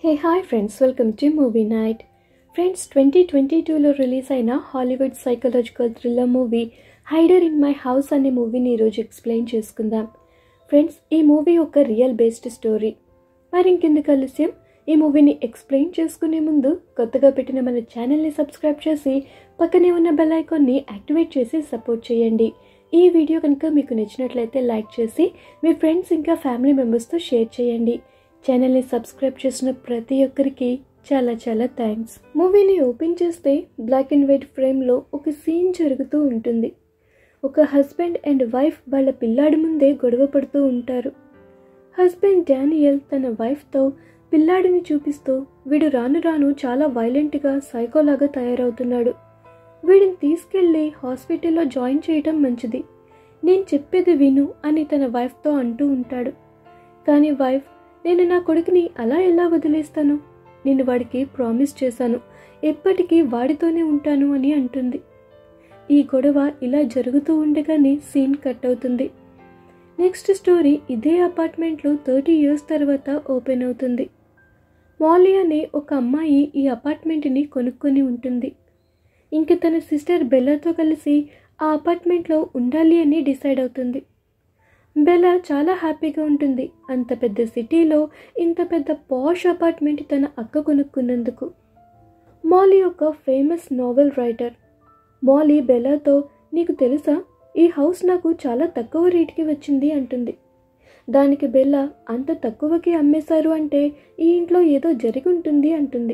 hey hi friends welcome to movie night friends twenty twenty టూలో release అయిన Hollywood psychological thriller movie hider in my house అనే మూవీని ఈరోజు explain చేసుకుందాం friends ఈ మూవీ ఒక రియల్ బేస్డ్ స్టోరీ మరి ఇంకెందుకు ఆలస్యం ఈ మూవీని ఎక్స్ప్లెయిన్ చేసుకునే ముందు కొత్తగా పెట్టిన మన ఛానల్ని సబ్స్క్రైబ్ చేసి పక్కనే ఉన్న బెల్ ఐకాన్ని యాక్టివేట్ చేసి సపోర్ట్ చేయండి ఈ వీడియో కనుక మీకు నచ్చినట్లయితే లైక్ చేసి మీ ఫ్రెండ్స్ ఇంకా ఫ్యామిలీ మెంబర్స్తో షేర్ చేయండి ఛానల్ని సబ్స్క్రైబ్ చేసిన ప్రతి ఒక్కరికి చాలా చాలా థ్యాంక్స్ మూవీని ఓపెన్ చేస్తే బ్లాక్ అండ్ వైట్ ఫ్రేమ్లో ఒక సీన్ జరుగుతూ ఉంటుంది ఒక హస్బెండ్ అండ్ వైఫ్ వాళ్ళ పిల్లాడి ముందే గొడవ పడుతూ ఉంటారు హస్బెండ్ డానియల్ తన వైఫ్తో పిల్లాడిని చూపిస్తూ వీడు రాను రాను చాలా వైలెంట్గా సైకోలాగా తయారవుతున్నాడు వీడిని తీసుకెళ్ళి హాస్పిటల్లో జాయిన్ చేయటం మంచిది నేను చెప్పేది విను అని తన వైఫ్తో అంటూ ఉంటాడు కానీ వైఫ్ నేను నా కొడుకుని అలా ఎలా వదిలేస్తాను నేను వాడికి ప్రామిస్ చేశాను ఎప్పటికీ వాడితోనే ఉంటాను అని అంటుంది ఈ గొడవ ఇలా జరుగుతూ ఉండగానే సీన్ కట్ అవుతుంది నెక్స్ట్ స్టోరీ ఇదే అపార్ట్మెంట్లో థర్టీ ఇయర్స్ తర్వాత ఓపెన్ అవుతుంది మాలీ అనే ఒక అమ్మాయి ఈ అపార్ట్మెంట్ని కొనుక్కొని ఉంటుంది ఇంక తన సిస్టర్ బెల్లాతో కలిసి ఆ అపార్ట్మెంట్లో ఉండాలి అని డిసైడ్ అవుతుంది బెల్లా చాలా హ్యాపీగా ఉంటుంది అంత పెద్ద సిటీలో ఇంత పెద్ద పాష్ అపార్ట్మెంట్ తన అక్క కొనుక్కున్నందుకు మాలీ ఒక ఫేమస్ నావెల్ రైటర్ మాలీ బెల్లాతో నీకు తెలుసా ఈ హౌస్ నాకు చాలా తక్కువ రేటుకి వచ్చింది అంటుంది దానికి బెల్లా అంత తక్కువకి అమ్మేశారు అంటే ఈ ఇంట్లో ఏదో జరిగి ఉంటుంది అంటుంది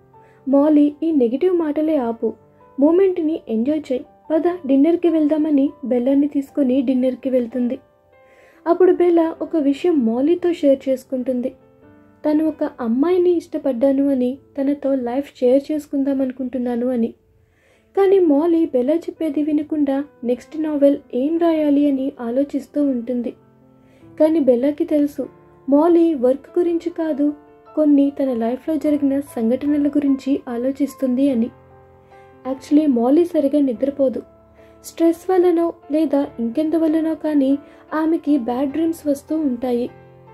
మాలీ ఈ నెగిటివ్ మాటలే ఆపు మూమెంట్ని ఎంజాయ్ చేయి పద డిన్నర్కి వెళ్దామని బెల్లాన్ని తీసుకొని డిన్నర్కి వెళ్తుంది అప్పుడు బెల్లా ఒక విషయం మాలీతో షేర్ చేసుకుంటుంది తను ఒక అమ్మాయిని ఇష్టపడ్డాను అని తనతో లైఫ్ షేర్ చేసుకుందాం అనుకుంటున్నాను అని కానీ మాలీ బెల్లా చెప్పేది వినకుండా నెక్స్ట్ నావెల్ ఏం రాయాలి అని ఆలోచిస్తూ ఉంటుంది కానీ బెల్లాకి తెలుసు మాలీ వర్క్ గురించి కాదు కొన్ని తన లైఫ్లో జరిగిన సంఘటనల గురించి ఆలోచిస్తుంది అని యాక్చువల్లీ మాలీ సరిగా నిద్రపోదు స్ట్రెస్ వల్లనో లేదా ఇంకెందువల్లనో కానీ ఆమెకి బ్యాడ్ డ్రీమ్స్ వస్తూ ఉంటాయి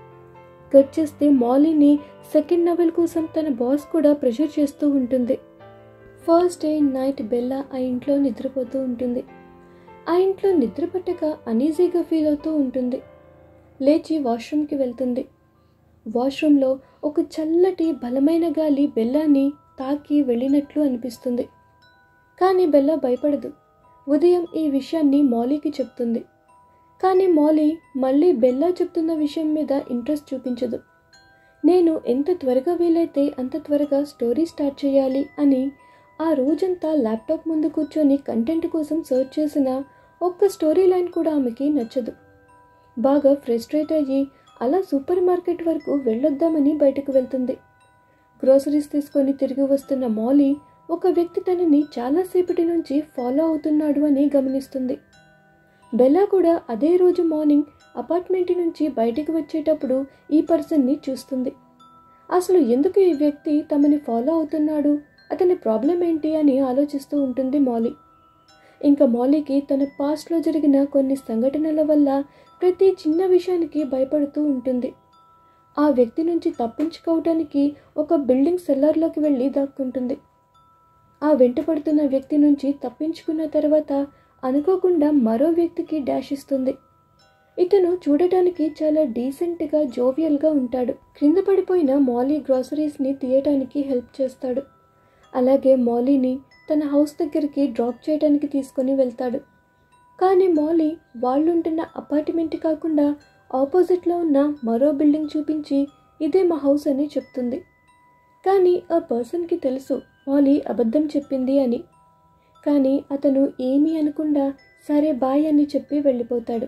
కట్ చేస్తే మాలీని సెకండ్ నవెల్ కోసం తన బాస్ కూడా ప్రెషర్ చేస్తూ ఉంటుంది ఫస్ట్ డే నైట్ బెల్లా ఆ ఇంట్లో నిద్రపోతూ ఉంటుంది ఆ ఇంట్లో నిద్ర పట్టక అనీజీగా ఫీల్ అవుతూ ఉంటుంది లేచి వాష్రూమ్కి వెళ్తుంది వాష్రూమ్లో ఒక చల్లటి బలమైన గాలి బెల్లాని తాకి వెళ్ళినట్లు అనిపిస్తుంది కానీ బెల్లా భయపడదు ఉదయం ఈ విషయాన్ని మాలీకి చెప్తుంది కానీ మాలీ మళ్ళీ బెల్లా చెప్తున్న విషయం మీద ఇంట్రెస్ట్ చూపించదు నేను ఎంత త్వరగా వీలైతే అంత త్వరగా స్టోరీ స్టార్ట్ చేయాలి అని ఆ రోజంతా ల్యాప్టాప్ ముందు కూర్చొని కంటెంట్ కోసం సర్చ్ చేసిన ఒక్క స్టోరీ లైన్ కూడా ఆమెకి నచ్చదు బాగా ఫ్రస్ట్రేట్ అయ్యి అలా సూపర్ మార్కెట్ వరకు వెళ్ళొద్దామని బయటకు వెళ్తుంది గ్రోసరీస్ తీసుకొని తిరిగి వస్తున్న మాలీ ఒక వ్యక్తి తనని చాలాసేపటి నుంచి ఫాలో అవుతున్నాడు అని గమనిస్తుంది బెల్లా కూడా అదే రోజు మార్నింగ్ అపార్ట్మెంట్ నుంచి బయటికి వచ్చేటప్పుడు ఈ పర్సన్ని చూస్తుంది అసలు ఎందుకు ఈ వ్యక్తి తమని ఫాలో అవుతున్నాడు అతని ప్రాబ్లం ఏంటి అని ఆలోచిస్తూ ఉంటుంది మాలీ ఇంకా మాలీకి తన పాస్ట్లో జరిగిన కొన్ని సంఘటనల వల్ల ప్రతి చిన్న విషయానికి భయపడుతూ ఉంటుంది ఆ వ్యక్తి నుంచి తప్పించుకోవటానికి ఒక బిల్డింగ్ సెల్లార్లోకి వెళ్ళి దాక్కుంటుంది ఆ వెంటపడుతున్న వ్యక్తి నుంచి తప్పించుకున్న తర్వాత అనుకోకుండా మరో వ్యక్తికి డాష్ ఇస్తుంది ఇతను చూడటానికి చాలా డీసెంట్గా జోవియల్గా ఉంటాడు క్రింద పడిపోయిన మాలీ గ్రాసరీస్ని తీయటానికి హెల్ప్ చేస్తాడు అలాగే మాలీని తన హౌస్ దగ్గరికి డ్రాప్ చేయడానికి తీసుకొని వెళ్తాడు కానీ మాలీ వాళ్ళుంటున్న అపార్ట్మెంట్ కాకుండా ఆపోజిట్లో ఉన్న మరో బిల్డింగ్ చూపించి ఇదే మా హౌస్ అని చెప్తుంది కానీ ఆ పర్సన్కి తెలుసు మాలీ అబద్ధం చెప్పింది అని కానీ అతను ఏమీ అనకుండా సరే బాయ్ అని చెప్పి వెళ్ళిపోతాడు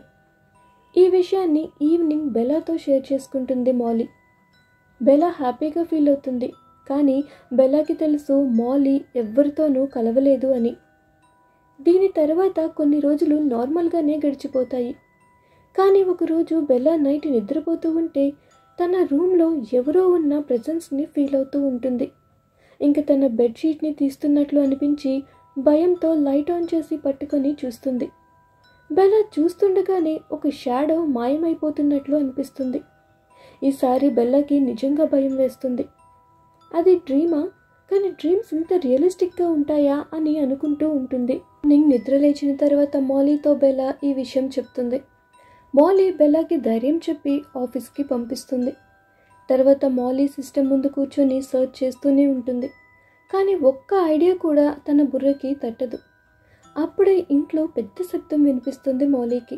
ఈ విషయాన్ని ఈవినింగ్ బెలాతో షేర్ చేసుకుంటుంది మాలీ బెలా హ్యాపీగా ఫీల్ అవుతుంది కానీ బెలాకి తెలుసు మాలీ ఎవ్వరితోనూ కలవలేదు అని దీని తర్వాత కొన్ని రోజులు నార్మల్గానే గడిచిపోతాయి కానీ ఒకరోజు బెల్లా నైట్ నిద్రపోతూ ఉంటే తన రూమ్లో ఎవరో ఉన్న ప్రజెన్స్ని ఫీల్ అవుతూ ఉంటుంది ఇంక తన బెడ్షీట్ని తీస్తున్నట్లు అనిపించి భయంతో లైట్ ఆన్ చేసి పట్టుకొని చూస్తుంది బెల్లా చూస్తుండగానే ఒక షాడో మాయమైపోతున్నట్లు అనిపిస్తుంది ఈసారి బెల్లాకి నిజంగా భయం వేస్తుంది అది డ్రీమా కానీ డ్రీమ్స్ ఇంత రియలిస్టిక్గా ఉంటాయా అని అనుకుంటూ ఉంటుంది నింగ్ నిద్ర లేచిన తర్వాత మాలీతో బెలా ఈ విషయం చెప్తుంది మాలీ బెల్లాకి ధైర్యం చెప్పి ఆఫీస్కి పంపిస్తుంది తర్వాత మాలీ సిస్టమ్ ముందు కూర్చొని సర్చ్ చేస్తూనే ఉంటుంది కానీ ఒక్క ఐడియా కూడా తన బుర్రకి తట్టదు అప్పుడే ఇంట్లో పెద్ద శబ్దం వినిపిస్తుంది మౌలీకి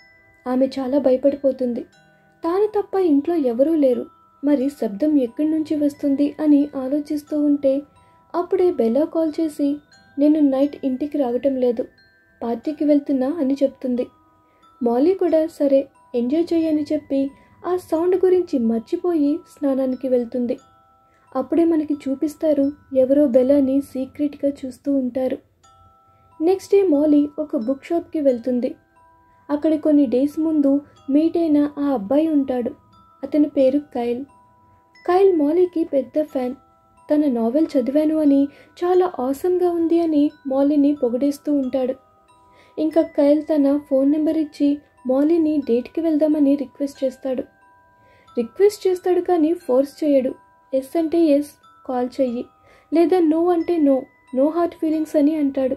ఆమె చాలా భయపడిపోతుంది తాను తప్ప ఇంట్లో ఎవరూ లేరు మరి శబ్దం ఎక్కడి నుంచి వస్తుంది అని ఆలోచిస్తూ ఉంటే అప్పుడే బెల్లా కాల్ చేసి నేను నైట్ ఇంటికి రావటం లేదు పార్టీకి వెళ్తున్నా అని చెప్తుంది మాలీ కూడా సరే ఎంజాయ్ చేయని చెప్పి ఆ సౌండ్ గురించి మర్చిపోయి స్నానానికి వెళ్తుంది అప్పుడే మనకి చూపిస్తారు ఎవరో బెల్లాని సీక్రెట్గా చూస్తూ ఉంటారు నెక్స్ట్ డే మాలీ ఒక బుక్ షాప్కి వెళ్తుంది అక్కడ కొన్ని డేస్ ముందు మీట్ అయిన ఆ అబ్బాయి ఉంటాడు అతని పేరు కైల్ కైల్ మాలీకి పెద్ద ఫ్యాన్ తన నావెల్ చదివాను అని చాలా ఆసంగా ఉంది అని మాలీని పొగిడేస్తూ ఉంటాడు ఇంకా కైల్ తన ఫోన్ నెంబర్ ఇచ్చి మాలీని డేట్కి వెళ్దామని రిక్వెస్ట్ చేస్తాడు రిక్వెస్ట్ చేస్తాడు కానీ ఫోర్స్ చేయడు ఎస్ అంటే ఎస్ కాల్ చెయ్యి లేదా నో అంటే నో నో హార్ట్ ఫీలింగ్స్ అని అంటాడు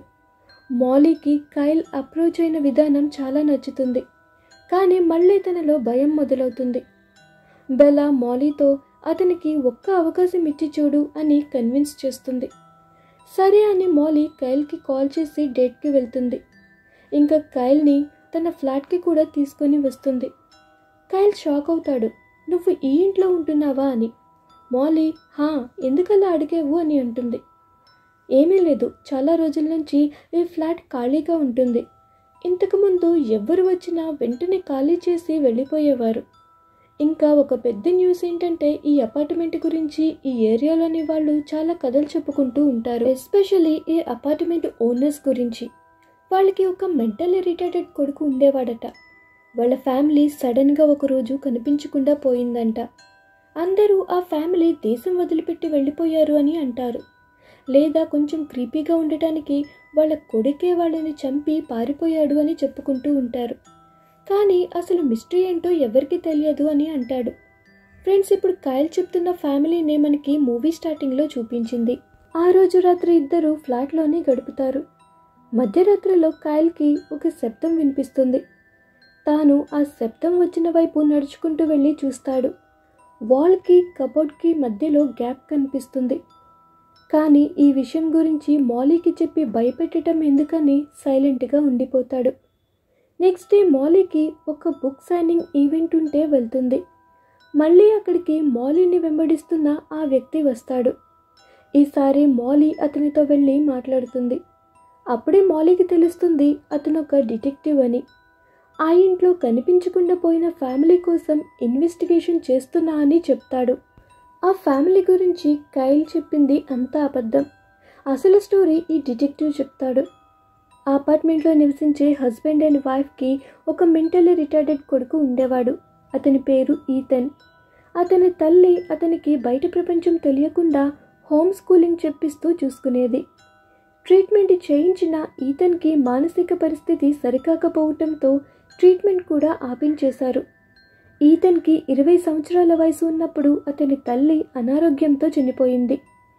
మాలీకి కైల్ అప్రోచ్ అయిన విధానం చాలా నచ్చుతుంది కానీ మళ్ళీ తనలో భయం మొదలవుతుంది బెలా మాలీతో అతనికి ఒక్క అవకాశం ఇచ్చి చూడు అని కన్విన్స్ చేస్తుంది సరే అని మాలీ కైల్కి కాల్ చేసి డేట్కి వెళ్తుంది ఇంకా కైల్ని తన ఫ్లాట్కి కూడా తీసుకొని వస్తుంది కైల్ షాక్ అవుతాడు నువ్వు ఈ ఇంట్లో ఉంటున్నావా అని మాలీ హా ఎందుకలా అడిగావు అని అంటుంది ఏమీ లేదు చాలా రోజుల నుంచి ఈ ఫ్లాట్ ఖాళీగా ఉంటుంది ఇంతకుముందు ఎవ్వరు వచ్చినా వెంటనే ఖాళీ చేసి వెళ్ళిపోయేవారు ఇంకా ఒక పెద్ద న్యూస్ ఏంటంటే ఈ అపార్ట్మెంట్ గురించి ఈ ఏరియాలోని వాళ్ళు చాలా కథలు చెప్పుకుంటూ ఉంటారు ఎస్పెషలీ ఈ అపార్ట్మెంట్ ఓనర్స్ గురించి వాళ్ళకి ఒక మెంటల్ ఇరిటేటెడ్ కొడుకు ఉండేవాడట వాళ్ళ ఫ్యామిలీ సడన్గా ఒకరోజు కనిపించకుండా పోయిందంట అందరూ ఆ ఫ్యామిలీ దేశం వదిలిపెట్టి వెళ్ళిపోయారు అని అంటారు లేదా కొంచెం క్రీపీగా ఉండటానికి వాళ్ళ కొడుకే వాళ్ళని చంపి పారిపోయాడు అని చెప్పుకుంటూ ఉంటారు కానీ అసలు మిస్టరీ ఏంటో ఎవరికి తెలియదు అని అంటాడు ఫ్రెండ్స్ ఇప్పుడు కాయల్ చెప్తున్న ఫ్యామిలీనే మనకి మూవీ స్టార్టింగ్లో చూపించింది ఆ రోజు రాత్రి ఇద్దరు ఫ్లాట్లోనే గడుపుతారు మధ్యరాత్రిలో కాయల్కి ఒక శబ్దం వినిపిస్తుంది తాను ఆ శబ్దం వచ్చిన వైపు నడుచుకుంటూ వెళ్ళి చూస్తాడు వాల్కి కబోర్డ్కి మధ్యలో గ్యాప్ కనిపిస్తుంది కానీ ఈ విషయం గురించి మాలీకి చెప్పి భయపెట్టడం ఎందుకని సైలెంట్గా ఉండిపోతాడు నెక్స్ట్ డే మాలీకి ఒక బుక్ సైనింగ్ ఈవెంట్ ఉంటే వెళ్తుంది మళ్ళీ అక్కడికి మాలీని వెంబడిస్తున్న ఆ వ్యక్తి వస్తాడు ఈసారి మాలీ అతనితో వెళ్ళి మాట్లాడుతుంది అప్పుడే మాలీకి తెలుస్తుంది అతను ఒక డిటెక్టివ్ అని ఆ ఇంట్లో కనిపించకుండా పోయిన ఫ్యామిలీ కోసం ఇన్వెస్టిగేషన్ చేస్తున్నా అని చెప్తాడు ఆ ఫ్యామిలీ గురించి కైల్ చెప్పింది అంతా అబద్ధం అసలు స్టోరీ ఈ డిటెక్టివ్ చెప్తాడు ఆ అపార్ట్మెంట్లో నివసించే హస్బెండ్ అండ్ వైఫ్కి ఒక మెంటల్లీ రిటార్డెడ్ కొడుకు ఉండేవాడు అతని పేరు ఈతన్ అతని తల్లి అతనికి బయట ప్రపంచం తెలియకుండా హోమ్ స్కూలింగ్ చెప్పిస్తూ చూసుకునేది ట్రీట్మెంట్ చేయించిన ఈతన్కి మానసిక పరిస్థితి సరికాకపోవటంతో ట్రీట్మెంట్ కూడా ఆపించేశారు ఈతన్కి ఇరవై సంవత్సరాల వయసు ఉన్నప్పుడు అతని తల్లి అనారోగ్యంతో చనిపోయింది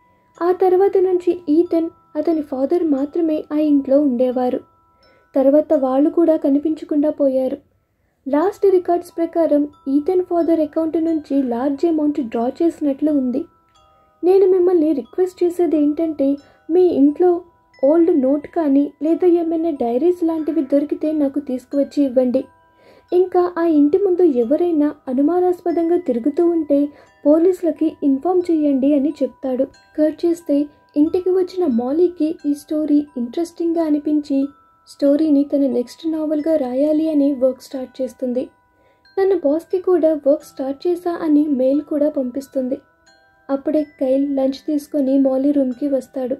ఆ తర్వాత నుంచి ఈతన్ అతని ఫాదర్ మాత్రమే ఆ ఇంట్లో ఉండేవారు తర్వాత వాళ్ళు కూడా కనిపించకుండా పోయారు లాస్ట్ రికార్డ్స్ ప్రకారం ఈతన్ ఫాదర్ అకౌంట్ నుంచి లార్జ్ అమౌంట్ డ్రా చేసినట్లు ఉంది నేను మిమ్మల్ని రిక్వెస్ట్ చేసేది ఏంటంటే మీ ఇంట్లో ఓల్డ్ నోట్ కానీ లేదా ఏమైనా డైరీస్ లాంటివి దొరికితే నాకు తీసుకువచ్చి ఇవ్వండి ఇంకా ఆ ఇంటి ముందు ఎవరైనా అనుమానాస్పదంగా తిరుగుతూ ఉంటే పోలీసులకి ఇన్ఫామ్ చేయండి అని చెప్తాడు కట్ చేస్తే ఇంటికి వచ్చిన మాలీకి ఈ స్టోరీ ఇంట్రెస్టింగ్గా అనిపించి స్టోరీని తన నెక్స్ట్ నావల్గా రాయాలి అని వర్క్ స్టార్ట్ చేస్తుంది తన బాస్కి కూడా వర్క్ స్టార్ట్ చేశా అని మెయిల్ కూడా పంపిస్తుంది అప్పుడే కైల్ లంచ్ తీసుకొని మాలీ రూమ్కి వస్తాడు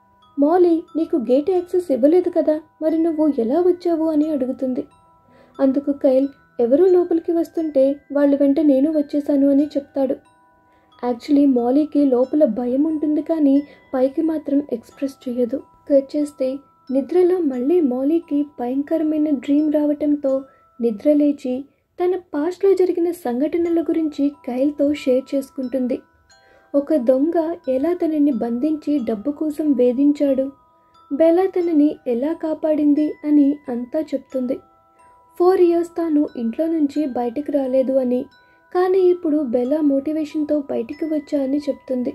మాలీ నీకు గేట్ యాక్సెస్ ఇవ్వలేదు కదా మరి నువ్వు ఎలా వచ్చావు అని అడుగుతుంది అందుకు కైల్ ఎవరూ లోపలికి వస్తుంటే వాళ్ళ వెంట నేను వచ్చేసాను అని చెప్తాడు యాక్చువల్లీ మాలీకి లోపల భయం ఉంటుంది కానీ పైకి మాత్రం ఎక్స్ప్రెస్ చేయదు కట్ చేస్తే నిద్రలో మళ్ళీ మాలీకి భయంకరమైన డ్రీమ్ రావటంతో నిద్ర లేచి తన పాస్ట్లో జరిగిన సంఘటనల గురించి కైల్తో షేర్ చేసుకుంటుంది ఒక దొంగ ఎలా తనని బంధించి డబ్బు కోసం వేధించాడు బెలా తనని ఎలా కాపాడింది అని అంతా చెప్తుంది ఫోర్ ఇయర్స్ తాను ఇంట్లో నుంచి బయటకు రాలేదు అని కానీ ఇప్పుడు బెలా మోటివేషన్తో బయటికి వచ్చా అని చెప్తుంది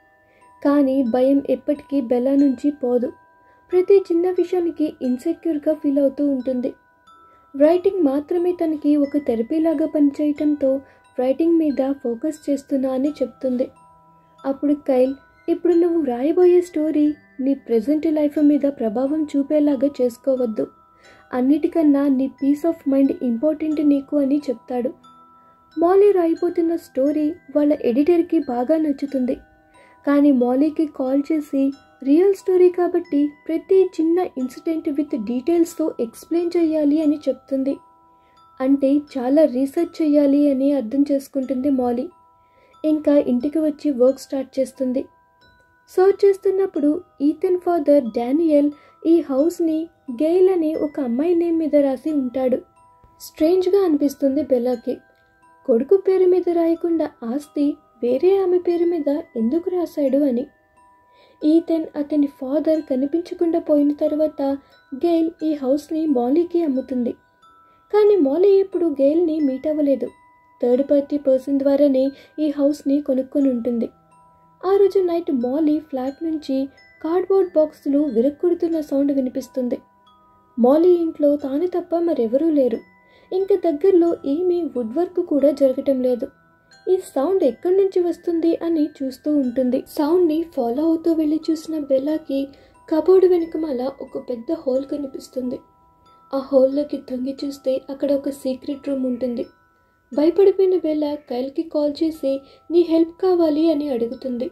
కానీ భయం ఎప్పటికీ బెలా నుంచి పోదు ప్రతి చిన్న విషయానికి ఇన్సెక్యూర్గా ఫీల్ అవుతూ ఉంటుంది రైటింగ్ మాత్రమే తనకి ఒక థెరపీలాగా పనిచేయటంతో రైటింగ్ మీద ఫోకస్ చేస్తున్నా అని చెప్తుంది అప్పుడు కైల్ ఇప్పుడు నువ్వు రాయబోయే స్టోరీ నీ ప్రజెంట్ లైఫ్ మీద ప్రభావం చూపేలాగా చేసుకోవద్దు అన్నిటికన్నా నీ పీస్ ఆఫ్ మైండ్ ఇంపార్టెంట్ నీకు అని చెప్తాడు మాలీ రాయిపోతున్న స్టోరీ వాళ్ళ ఎడిటర్కి బాగా నచ్చుతుంది కానీ మాలీకి కాల్ చేసి రియల్ స్టోరీ కాబట్టి ప్రతి చిన్న ఇన్సిడెంట్ విత్ డీటెయిల్స్తో ఎక్స్ప్లెయిన్ చేయాలి అని చెప్తుంది అంటే చాలా రీసెర్చ్ చేయాలి అని అర్థం చేసుకుంటుంది మాలీ ఇంకా ఇంటికి వచ్చి వర్క్ స్టార్ట్ చేస్తుంది సర్చ్ చేస్తున్నప్పుడు ఈథన్ ఫాదర్ డానియల్ ఈ హౌస్ని గెయిల్ అనే ఒక అమ్మాయి నేమ్ మీద రాసి ఉంటాడు స్ట్రేంజ్గా అనిపిస్తుంది బెల్లాకి కొడుకు పేరు మీద రాయకుండా ఆస్తి వేరే ఆమె పేరు మీద ఎందుకు రాశాడు అని ఈథన్ అతని ఫాదర్ కనిపించకుండా పోయిన తర్వాత గెయిల్ ఈ హౌస్ని మాలీకి అమ్ముతుంది కానీ మాలీ ఇప్పుడు గెయిల్ని మీట్ అవ్వలేదు థర్డ్ పార్టీ పర్సన్ ద్వారానే ఈ హౌస్ని కొనుక్కొని ఉంటుంది ఆ రోజు నైట్ మాలీ ఫ్లాట్ నుంచి కార్డ్బోర్డ్ బాక్సులు విరక్కుడుతున్న సౌండ్ వినిపిస్తుంది మాలీ ఇంట్లో తాను తప్ప మరెవరూ లేరు ఇంక దగ్గరలో ఏమీ వుడ్ వర్క్ కూడా జరగటం లేదు ఈ సౌండ్ ఎక్కడి నుంచి వస్తుంది అని చూస్తూ ఉంటుంది సౌండ్ని ఫాలో అవుతూ వెళ్ళి చూసిన బెల్లాకి కబోర్డు వెనుకమాల ఒక పెద్ద హోల్ కనిపిస్తుంది ఆ హోల్లోకి తొంగి చూస్తే అక్కడ ఒక సీక్రెట్ రూమ్ ఉంటుంది భయపడిపోయిన బెల్ల కైల్కి కాల్ చేసి నీ హెల్ప్ కావాలి అని అడుగుతుంది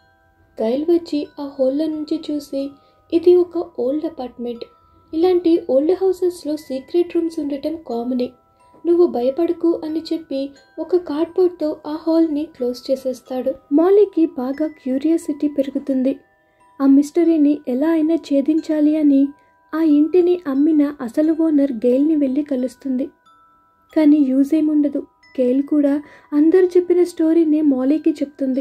కైల్ వచ్చి ఆ హోల్లో నుంచి చూసి ఇది ఒక ఓల్డ్ అపార్ట్మెంట్ ఇలాంటి ఓల్డ్ హౌసెస్లో సీక్రెట్ రూమ్స్ ఉండటం కామనే నువ్వు భయపడకు అని చెప్పి ఒక కార్డ్బోర్డ్తో ఆ హాల్ని క్లోజ్ చేసేస్తాడు మాలీకి బాగా క్యూరియాసిటీ పెరుగుతుంది ఆ మిస్టరీని ఎలా అయినా ఛేదించాలి అని ఆ ఇంటిని అమ్మిన అసలు ఓనర్ గేల్ని వెళ్ళి కలుస్తుంది కానీ యూజ్ ఏముండదు గేల్ కూడా అందరు చెప్పిన స్టోరీని మాలీకి చెప్తుంది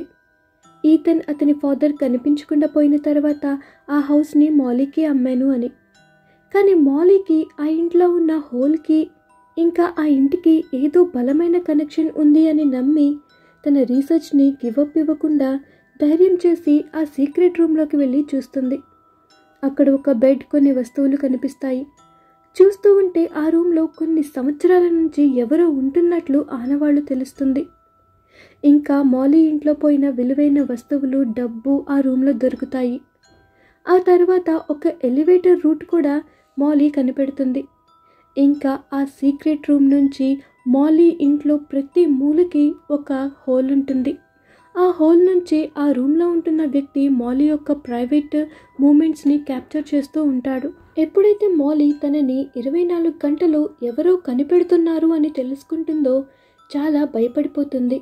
ఈతన్ అతని ఫాదర్ కనిపించకుండా పోయిన తర్వాత ఆ హౌస్ని మాలీకి అమ్మాను అని కానీ మాలీకి ఆ ఇంట్లో ఉన్న హోల్కి ఇంకా ఆ ఇంటికి ఏదో బలమైన కనెక్షన్ ఉంది అని నమ్మి తన రీసెర్చ్ని గివప్ ఇవ్వకుండా ధైర్యం చేసి ఆ సీక్రెట్ రూమ్లోకి వెళ్ళి చూస్తుంది అక్కడ ఒక బెడ్ కొన్ని వస్తువులు కనిపిస్తాయి చూస్తూ ఉంటే ఆ రూమ్లో కొన్ని సంవత్సరాల నుంచి ఎవరో ఉంటున్నట్లు ఆనవాళ్లు తెలుస్తుంది ఇంకా మాలీ ఇంట్లో పోయిన విలువైన వస్తువులు డబ్బు ఆ రూమ్లో దొరుకుతాయి ఆ తర్వాత ఒక ఎలివేటర్ రూట్ కూడా మాలీ కనిపెడుతుంది ఇంకా ఆ సీక్రెట్ రూమ్ నుంచి మాలీ ఇంట్లో ప్రతి మూలకి ఒక హోల్ ఉంటుంది ఆ హోల్ నుంచి ఆ రూమ్లో ఉంటున్న వ్యక్తి మాలీ యొక్క ప్రైవేట్ మూమెంట్స్ని క్యాప్చర్ చేస్తూ ఉంటాడు ఎప్పుడైతే మాలీ తనని ఇరవై నాలుగు గంటలు ఎవరో కనిపెడుతున్నారు అని తెలుసుకుంటుందో చాలా భయపడిపోతుంది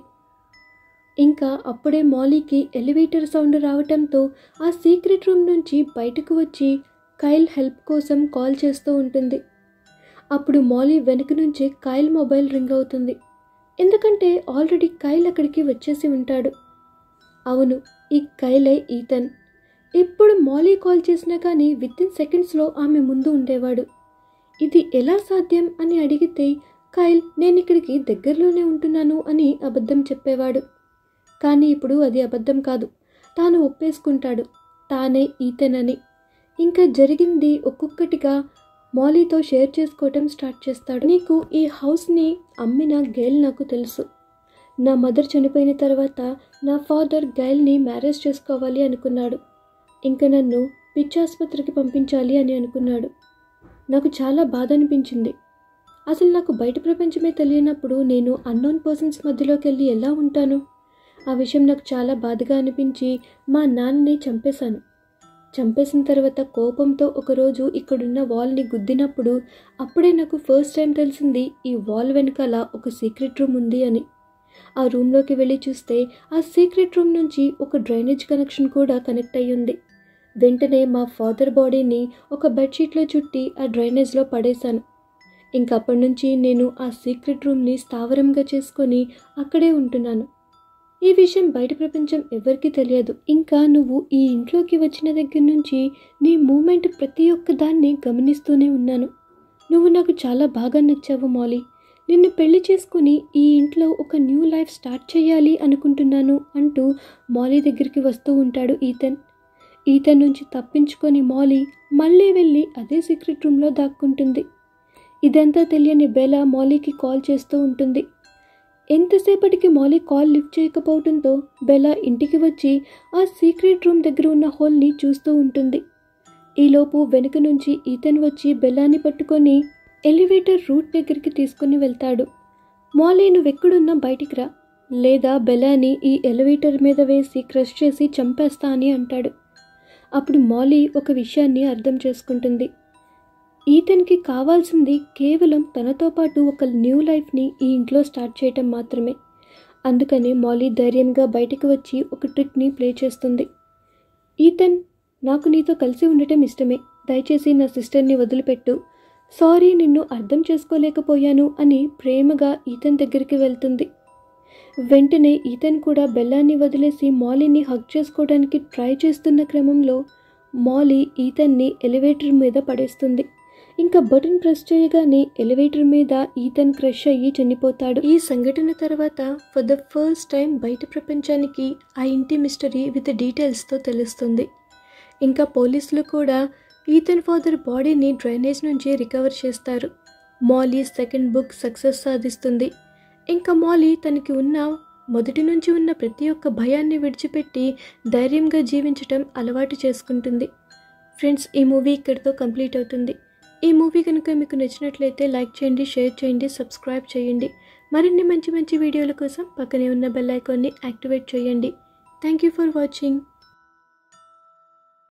ఇంకా అప్పుడే మాలీకి ఎలివేటర్ సౌండ్ రావటంతో ఆ సీక్రెట్ రూమ్ నుంచి బయటకు వచ్చి కైల్ హెల్ప్ కోసం కాల్ చేస్తూ ఉంటుంది అప్పుడు మాలీ వెనుక నుంచి కైల్ మొబైల్ రింగ్ అవుతుంది ఎందుకంటే ఆల్రెడీ కైల్ అక్కడికి వచ్చేసి ఉంటాడు అవును ఈ కైలే ఈతన్ ఇప్పుడు మాలీ కాల్ చేసినా కానీ విత్ ఇన్ సెకండ్స్లో ఆమె ముందు ఉండేవాడు ఇది ఎలా సాధ్యం అని అడిగితే కైల్ నేను ఇక్కడికి దగ్గరలోనే ఉంటున్నాను అని అబద్ధం చెప్పేవాడు కానీ ఇప్పుడు అది అబద్ధం కాదు తాను ఒప్పేసుకుంటాడు తానే ఈతన్ అని ఇంకా జరిగింది ఒక్కొక్కటిగా మాలీతో షేర్ చేసుకోవటం స్టార్ట్ చేస్తాడు నీకు ఈ హౌస్ని అమ్మిన గైల్ నాకు తెలుసు నా మదర్ చనిపోయిన తర్వాత నా ఫాదర్ గైల్ని మ్యారేజ్ చేసుకోవాలి అనుకున్నాడు ఇంకా నన్ను పిచ్చాసుపత్రికి పంపించాలి అని అనుకున్నాడు నాకు చాలా బాధ అనిపించింది అసలు నాకు బయట ప్రపంచమే తెలియనప్పుడు నేను అన్నోన్ పర్సన్స్ మధ్యలోకి వెళ్ళి ఎలా ఉంటాను ఆ విషయం నాకు చాలా బాధగా అనిపించి మా నాన్నని చంపేశాను చంపేసిన తర్వాత కోపంతో ఒకరోజు ఇక్కడున్న వాల్ని గుద్దినప్పుడు అప్పుడే నాకు ఫస్ట్ టైం తెలిసింది ఈ వాల్ వెనకాల ఒక సీక్రెట్ రూమ్ ఉంది అని ఆ రూమ్లోకి వెళ్ళి చూస్తే ఆ సీక్రెట్ రూమ్ నుంచి ఒక డ్రైనేజ్ కనెక్షన్ కూడా కనెక్ట్ అయ్యి ఉంది వెంటనే మా ఫాదర్ బాడీని ఒక బెడ్షీట్లో చుట్టి ఆ డ్రైనేజ్లో పడేశాను ఇంకప్పటి నుంచి నేను ఆ సీక్రెట్ రూమ్ని స్థావరంగా చేసుకొని అక్కడే ఉంటున్నాను ఈ విషయం బయట ప్రపంచం ఎవరికీ తెలియదు ఇంకా నువ్వు ఈ ఇంట్లోకి వచ్చిన దగ్గర నుంచి నీ మూమెంట్ ప్రతి ఒక్క దాన్ని గమనిస్తూనే ఉన్నాను నువ్వు నాకు చాలా బాగా నచ్చావు మాలీ నిన్ను పెళ్లి చేసుకుని ఈ ఇంట్లో ఒక న్యూ లైఫ్ స్టార్ట్ చేయాలి అనుకుంటున్నాను అంటూ మాలీ దగ్గరికి వస్తూ ఉంటాడు ఈతన్ ఈతన్ నుంచి తప్పించుకొని మాలీ మళ్ళీ వెళ్ళి అదే సీక్రెట్ రూమ్లో దాక్కుంటుంది ఇదంతా తెలియని బెలా మాలీకి కాల్ చేస్తూ ఉంటుంది ఎంతసేపటికి మాలీ కాల్ లిఫ్ట్ చేయకపోవడంతో బెలా ఇంటికి వచ్చి ఆ సీక్రెట్ రూమ్ దగ్గర ఉన్న హోల్ని చూస్తూ ఉంటుంది ఈలోపు వెనుక నుంచి ఈతన్ వచ్చి బెల్లాని పట్టుకొని ఎలివేటర్ రూట్ దగ్గరికి తీసుకుని వెళ్తాడు మాలీ నువ్వెక్కడున్నా బయటికి రా లేదా బెల్లాని ఈ ఎలివేటర్ మీద వేసి క్రష్ చేసి చంపేస్తా అని అంటాడు అప్పుడు మాలీ ఒక విషయాన్ని అర్థం చేసుకుంటుంది ఈతన్కి కావాల్సింది కేవలం తనతో పాటు ఒక న్యూ లైఫ్ని ఈ ఇంట్లో స్టార్ట్ చేయటం మాత్రమే అందుకనే మాలీ ధైర్యంగా బయటికి వచ్చి ఒక ట్రిక్ని ప్లే చేస్తుంది ఈతన్ నాకు నీతో కలిసి ఉండటం ఇష్టమే దయచేసి నా సిస్టర్ని వదిలిపెట్టు సారీ నిన్ను అర్థం చేసుకోలేకపోయాను అని ప్రేమగా ఈతన్ దగ్గరికి వెళ్తుంది వెంటనే ఈతన్ కూడా బెల్లాన్ని వదిలేసి మాలీని హక్ చేసుకోవడానికి ట్రై చేస్తున్న క్రమంలో మాలీ ఈతన్ని ఎలివేటర్ మీద పడేస్తుంది ఇంకా బటన్ ప్రెస్ చేయగానే ఎలివేటర్ మీద ఈతన్ క్రష్ అయ్యి చనిపోతాడు ఈ సంఘటన తర్వాత ఫర్ ద ఫస్ట్ టైం బయట ప్రపంచానికి ఆ ఇంటి మిస్టరీ విత్ డీటెయిల్స్తో తెలుస్తుంది ఇంకా పోలీసులు కూడా ఈతన్ ఫాదర్ బాడీని డ్రైనేజ్ నుంచి రికవర్ చేస్తారు మాలీ సెకండ్ బుక్ సక్సెస్ సాధిస్తుంది ఇంకా మాలీ తనకి ఉన్న మొదటి నుంచి ఉన్న ప్రతి ఒక్క భయాన్ని విడిచిపెట్టి ధైర్యంగా జీవించటం అలవాటు చేసుకుంటుంది ఫ్రెండ్స్ ఈ మూవీ ఇక్కడితో కంప్లీట్ అవుతుంది ఈ మూవీ కనుక మీకు నచ్చినట్లయితే లైక్ చేయండి షేర్ చేయండి సబ్స్క్రైబ్ చేయండి మరిన్ని మంచి మంచి వీడియోల కోసం పక్కనే ఉన్న బెల్ ఐకాన్ని యాక్టివేట్ చేయండి థ్యాంక్ యూ ఫర్ వాచింగ్